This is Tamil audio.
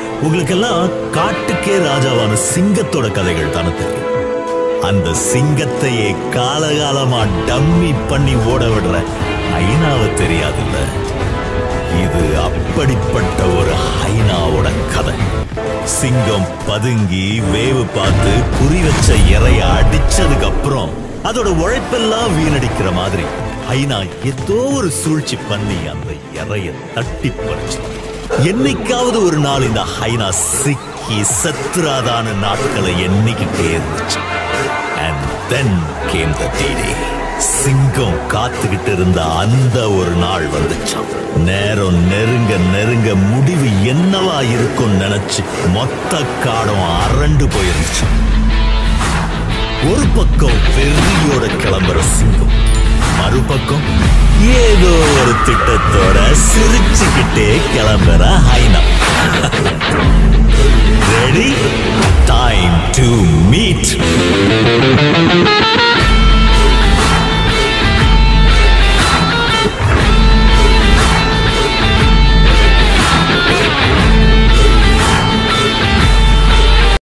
உங்களுக்கெல்லாம் காட்டுக்கே ராஜாவான சிங்கத்தோட கதைகள் தானே தெரியும் அந்த சிங்கத்தையே காலகாலமா டம்மி பண்ணி ஓட விடுற ஐநாவை தெரியாதுல்ல இது அப்படிப்பட்ட ஒரு ஹைனாவோட கதை சிங்கம் பதுங்கி வேவு பார்த்து குறி வச்ச இறைய அடிச்சதுக்கு அப்புறம் அதோட உழைப்பெல்லாம் வீணடிக்கிற மாதிரி ஹைனா ஏதோ ஒரு சூழ்ச்சி பண்ணி அந்த இறைய தட்டி பறிச்சு என்னைக்காவது ஒரு நாள் இந்த ஹைனா சிக்கி சத்துராதான நாட்களை எண்ணிக்கிட்டே இருந்துச்சு அண்ட் தென் கேம் த டே சிங்கம் காத்துக்கிட்டு இருந்த அந்த ஒரு நாள் வந்துச்சாம் நேரம் நெருங்க நெருங்க முடிவு என்னவா இருக்கும் நினைச்சு மொத்த காடும் அரண்டு போயிருந்துச்சு ஒரு பக்கம் வெறியோட கிளம்புற சிங்கம் மறுபக்கம் ஏதோ ஒரு திட்டத்தோட சிரிச்சுக்கிட்டே கிளம்புற ஹைனா